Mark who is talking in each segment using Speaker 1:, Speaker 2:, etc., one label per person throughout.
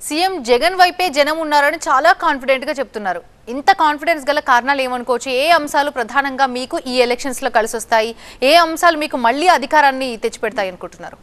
Speaker 1: CM Jagan వైపే జనం ఉన్నారని చాలా కాన్ఫిడెంట్ గా చెప్తున్నారు ఇంత కాన్ఫిడెన్స్ గల కారణాలు ఏమనుకోవచ్చు ఏ అంశాలు ప్రధానంగా మీకు ఈ ఎలక్షన్స్ లో కలిసి వస్తాయి ఏ అంశాలు మీకు మళ్ళీ అధికారాన్ని తెచ్చిపెడతాయి అనుకుంటున్నారు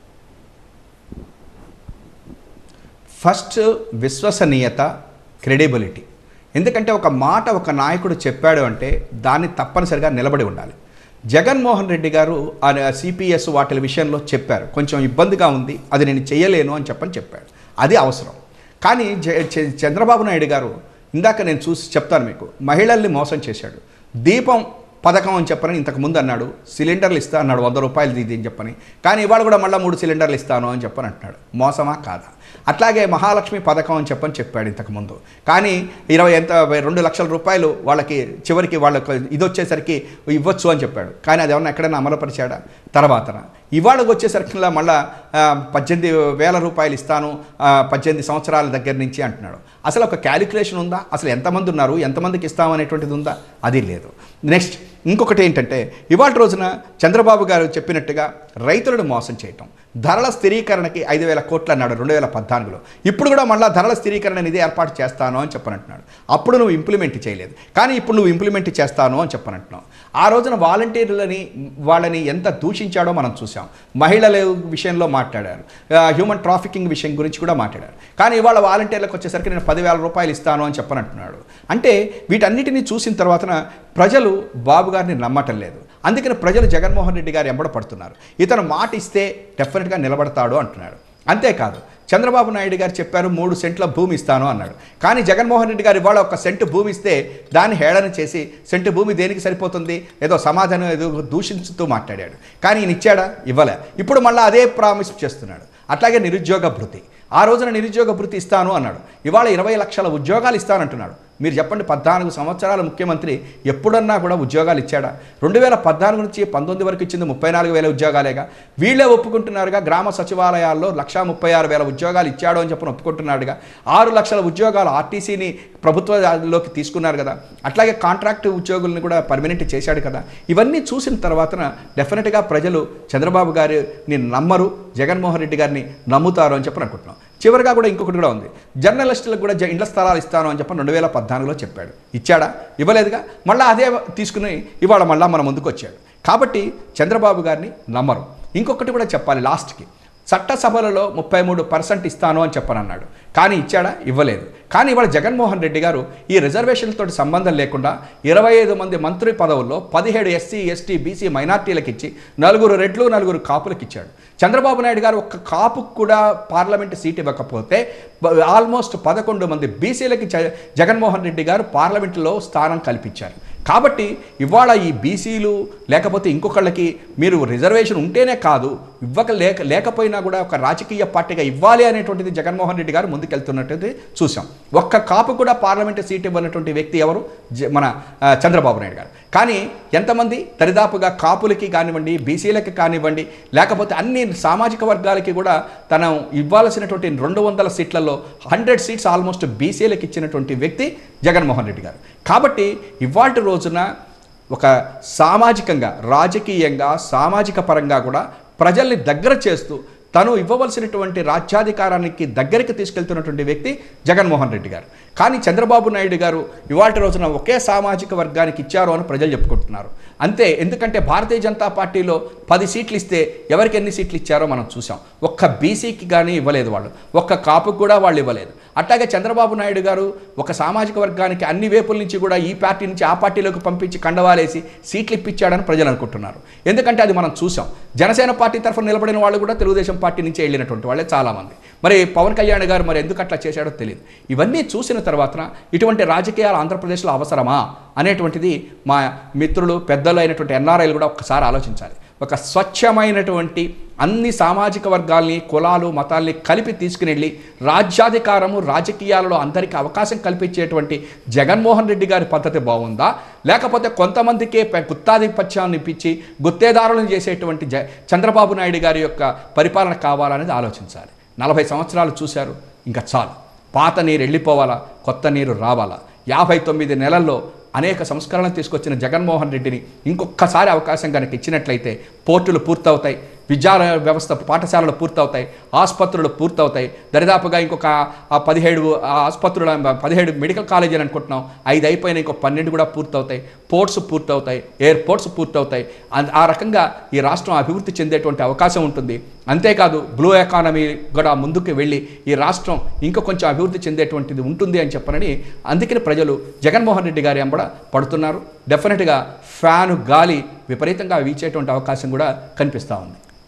Speaker 2: ఫస్ట్ విశ్వసనీయత క్రెడిబిలిటీ ఎందుకంటే ఒక మాట ఒక నాయకుడు చెప్పాడు అంటే దాన్ని తప్పనిసరిగా నిలబడి ఉండాలి జగన్మోహన్ రెడ్డి గారు సిపిఎస్ వాటి విషయంలో చెప్పారు కొంచెం ఇబ్బందిగా ఉంది అది నేను చేయలేను అని చెప్పని చెప్పాడు అది అవసరం కానీ జ- చ- చంద్రబాబు నాయుడు గారు ఇందాక నేను చూసి చెప్తాను మీకు మహిళల్ని మోసం చేశాడు దీపం పథకం అని చెప్పని ఇంతకు ముందు అన్నాడు సిలిండర్లు ఇస్తా అన్నాడు వంద రూపాయలు ఇది అని చెప్పని కానీ ఇవాళ కూడా మళ్ళీ మూడు సిలిండర్లు ఇస్తాను అని చెప్పని అంటున్నాడు మోసమా కాదా అట్లాగే మహాలక్ష్మి పథకం అని చెప్పని చెప్పాడు ఇంతకుముందు కానీ ఇరవై ఎంత రెండు లక్షల రూపాయలు వాళ్ళకి చివరికి వాళ్ళకి ఇది వచ్చేసరికి ఇవ్వచ్చు అని చెప్పాడు కానీ అది ఏమన్నా ఎక్కడైనా అమలుపరిచాడా తర్వాతన ఇవాళకి వచ్చేసరికి మళ్ళా ఆ, పద్దెనిమిది వేల రూపాయలు ఇస్తాను ఆ, పద్దెనిమిది సంవత్సరాల దగ్గర నుంచి అంటున్నాడు అసలు ఒక క్యాలిక్యులేషన్ ఉందా అసలు ఎంతమంది ఉన్నారు ఎంతమందికి ఇస్తామనేటువంటిది ఉందా అది లేదు నెక్స్ట్ ఇంకొకటి ఏంటంటే ఇవాళ రోజున చంద్రబాబు గారు చెప్పినట్టుగా రైతులను మోసం చేయటం ధరల స్థిరీకరణకి ఐదు వేల కోట్లు అన్నాడు రెండు వేల పద్నాలుగులో ఇప్పుడు కూడా మళ్ళీ ధరల స్థిరీకరణ నిధి ఏర్పాటు చేస్తాను అని చెప్పనంటున్నాడు అప్పుడు నువ్వు ఇంప్లిమెంట్ చేయలేదు కానీ ఇప్పుడు నువ్వు ఇంప్లిమెంట్ చేస్తాను అని చెప్పనంటున్నావు ఆ రోజున వాలంటీర్లని వాళ్ళని ఎంత దూషించాడో మనం చూసాం మహిళల విషయంలో మాట్లాడారు ఆ, హ్యూమన్ ట్రాఫికింగ్ విషయం గురించి కూడా మాట్లాడారు కానీ ఇవాళ వాలంటీర్లకు వచ్చేసరికి నేను పదివేల రూపాయలు ఇస్తాను అని చెప్పనంటున్నాడు అంటే వీటన్నిటిని చూసిన తర్వాతన ప్రజలు బాబు గారిని నమ్మటం లేదు అందుకని ప్రజలు జగన్మోహన్ రెడ్డి గారు ఎంబడ పడుతున్నారు ఇతను మాట ఇస్తే డెఫినెట్గా నిలబడతాడు అంటున్నాడు అంతేకాదు చంద్రబాబు నాయుడు గారు చెప్పారు మూడు సెంట్ల భూమి ఇస్తాను అన్నాడు కానీ జగన్మోహన్ రెడ్డి గారు ఇవాళ ఒక సెంటు భూమి ఇస్తే దాన్ని హేళన చేసి సెంటు భూమి దేనికి సరిపోతుంది ఏదో సమాధానం ఏదో దూషించుతూ మాట్లాడాడు కానీ ఈయన ఇచ్చాడా ఇవ్వలే ఇప్పుడు మళ్ళీ అదే ప్రామిస్ చేస్తున్నాడు అట్లాగే నిరుద్యోగ భృతి ఆ రోజున నిరుద్యోగ భృతి ఇస్తాను అన్నాడు ఇవాళ ఇరవై లక్షల ఉద్యోగాలు ఇస్తానంటున్నాడు మీరు చెప్పండి పద్నాలుగు సంవత్సరాల ముఖ్యమంత్రి ఎప్పుడన్నా కూడా ఉద్యోగాలు ఇచ్చాడా రెండు వేల పద్నాలుగు నుంచి పంతొమ్మిది వరకు ఇచ్చింది ముప్పై నాలుగు వేల ఉద్యోగాలేగా వీళ్ళే ఒప్పుకుంటున్నారుగా గ్రామ సచివాలయాల్లో లక్షా ముప్పై ఆరు వేల ఉద్యోగాలు ఇచ్చాడు అని చెప్పని ఒప్పుకుంటున్నాడుగా ఆరు లక్షల ఉద్యోగాలు ఆర్టీసీని ప్రభుత్వంలోకి తీసుకున్నారు కదా అట్లాగే కాంట్రాక్ట్ ఉద్యోగులను కూడా పర్మనెంట్ చేశాడు కదా ఇవన్నీ చూసిన తర్వాతన డెఫినెట్గా ప్రజలు చంద్రబాబు గారిని నమ్మరు జగన్మోహన్ రెడ్డి గారిని నమ్ముతారు అని చెప్పని అనుకుంటున్నాం చివరిగా కూడా ఇంకొకటి కూడా ఉంది జర్నలిస్టులకు కూడా జ- ఇండ్ల స్థలాలు ఇస్తాను అని చెప్పి రెండు వేల పద్నాలుగులో చెప్పాడు ఇచ్చాడా ఇవ్వలేదుగా మళ్ళీ అదే తీసుకుని ఇవాళ మళ్ళీ మన ముందుకు వచ్చాడు కాబట్టి చంద్రబాబు గారిని నమ్మరు ఇంకొకటి కూడా చెప్పాలి లాస్ట్కి చట్టసభలలో ముప్పై మూడు పర్సెంట్ ఇస్తాను అని చెప్పనన్నాడు కానీ ఇచ్చాడా ఇవ్వలేదు కానీ ఇవాళ జగన్మోహన్ రెడ్డి గారు ఈ రిజర్వేషన్లతో సంబంధం లేకుండా ఇరవై ఐదు మంది మంత్రి పదవుల్లో పదిహేడు ఎస్సీ ఎస్టీ బీసీ మైనార్టీలకు ఇచ్చి నలుగురు రెడ్లు నలుగురు కాపులకు ఇచ్చాడు చంద్రబాబు నాయుడు గారు ఒక్క కాపుకు కూడా పార్లమెంట్ సీట్ ఇవ్వకపోతే బ- ఆల్మోస్ట్ పదకొండు మంది బీసీలకి జ- జగన్మోహన్ రెడ్డి గారు పార్లమెంటులో స్థానం కల్పించారు కాబట్టి ఇవాళ ఈ బీసీలు లేకపోతే ఇంకొకళ్ళకి మీరు రిజర్వేషన్ ఉంటేనే కాదు ఇవ్వక లేక లేకపోయినా కూడా ఒక రాజకీయ పార్టీగా ఇవ్వాలి అనేటువంటిది జగన్మోహన్ రెడ్డి గారు ముందుకెళ్తున్నట్టుది చూసాం ఒక్క కాపు కూడా పార్లమెంటు సీట్ ఇవ్వనటువంటి వ్యక్తి ఎవరు జ- మన ఆ, చంద్రబాబు నాయుడు గారు కానీ ఎంతమంది దరిదాపుగా కాపులకి కానివ్వండి బీసీలకి కానివ్వండి లేకపోతే అన్ని సామాజిక వర్గాలకి కూడా తను ఇవ్వాల్సినటువంటి రెండు వందల సీట్లలో హండ్రెడ్ సీట్స్ ఆల్మోస్ట్ బీసీలకు ఇచ్చినటువంటి వ్యక్తి జగన్మోహన్ రెడ్డి గారు కాబట్టి ఇవాటి రోజున ఒక సామాజికంగా రాజకీయంగా సామాజిక పరంగా కూడా ప్రజల్ని దగ్గర చేస్తూ తను ఇవ్వవలసినటువంటి రాజ్యాధికారానికి దగ్గరికి తీసుకెళ్తున్నటువంటి వ్యక్తి జగన్మోహన్ రెడ్డి గారు కానీ చంద్రబాబు నాయుడు గారు ఇవాటి రోజున ఒకే సామాజిక వర్గానికి ఇచ్చారు అని ప్రజలు చెప్పుకుంటున్నారు అంతే ఎందుకంటే భారతీయ జనతా పార్టీలో పది సీట్లు ఇస్తే ఎవరికి ఎన్ని సీట్లు ఇచ్చారో మనం చూసాం ఒక్క బీసీకి కానీ ఇవ్వలేదు వాళ్ళు ఒక్క కాపుకు కూడా వాళ్ళు ఇవ్వలేదు అట్లాగే చంద్రబాబు నాయుడు గారు ఒక సామాజిక వర్గానికి అన్ని వైపుల నుంచి కూడా ఈ పార్టీ నుంచి ఆ పార్టీలోకి పంపించి కండవాలేసి సీట్లు ఇప్పించాడని ప్రజలు అనుకుంటున్నారు ఎందుకంటే అది మనం చూసాం జనసేన పార్టీ తరఫున నిలబడిన వాళ్ళు కూడా తెలుగుదేశం పార్టీ నుంచి వెళ్ళినటువంటి వాళ్ళే చాలామంది మరి పవన్ కళ్యాణ్ గారు మరి ఎందుకు అట్లా చేశాడో తెలియదు ఇవన్నీ చూసిన తర్వాత ఇటువంటి రాజకీయాలు ఆంధ్రప్రదేశ్లో అవసరమా అనేటువంటిది మా మిత్రులు పెద్దలు అయినటువంటి ఎన్ఆర్ఐలు కూడా ఒక్కసారి ఆలోచించాలి ఒక స్వచ్ఛమైనటువంటి అన్ని సామాజిక వర్గాల్ని కులాలు మతాల్ని కలిపి తీసుకుని వెళ్ళి రాజ్యాధికారము రాజకీయాలలో అందరికీ అవకాశం కల్పించేటువంటి జగన్మోహన్ రెడ్డి గారి పద్ధతి బాగుందా లేకపోతే కొంతమందికే పె- గుత్తాధిపత్యాన్ని ఇప్పించి గుత్తేదారులను చేసేటువంటి జ చంద్రబాబు నాయుడు గారి యొక్క పరిపాలన కావాలనేది ఆలోచించాలి నలభై సంవత్సరాలు చూశారు ఇంకా చాలు పాత నీరు వెళ్ళిపోవాలా కొత్త నీరు రావాలా యాభై తొమ్మిది నెలల్లో అనేక సంస్కరణలు తీసుకొచ్చిన జగన్మోహన్ రెడ్డిని ఇంకొకసారి అవకాశం కనుక ఇచ్చినట్లయితే పోర్టులు పూర్తవుతాయి విద్యా వ్యవస్థ పాఠశాలలు పూర్తవుతాయి ఆసుపత్రులు పూర్తవుతాయి దరిదాపుగా ఇంకొక ఆ పదిహేడు ఆ ఆసుపత్రుల పదిహేడు మెడికల్ కాలేజీలు అనుకుంటున్నాం ఐదు అయిపోయిన ఇంకో పన్నెండు కూడా పూర్తవుతాయి పోర్ట్స్ పూర్తవుతాయి ఎయిర్పోర్ట్స్ పూర్తవుతాయి అన్- ఆ రకంగా ఈ రాష్ట్రం అభివృద్ధి చెందేటువంటి అవకాశం ఉంటుంది అంతేకాదు బ్లూ ఎకానమీ కూడా ముందుకు వెళ్ళి ఈ రాష్ట్రం ఇంకా కొంచెం అభివృద్ధి చెందేటువంటిది ఉంటుంది అని చెప్పనని అందుకని ప్రజలు జగన్మోహన్ రెడ్డి గారి ఎంబడ పడుతున్నారు డెఫినెట్గా ఫ్యాను గాలి విపరీతంగా వీచేటువంటి అవకాశం కూడా కనిపిస్తూ ఉంది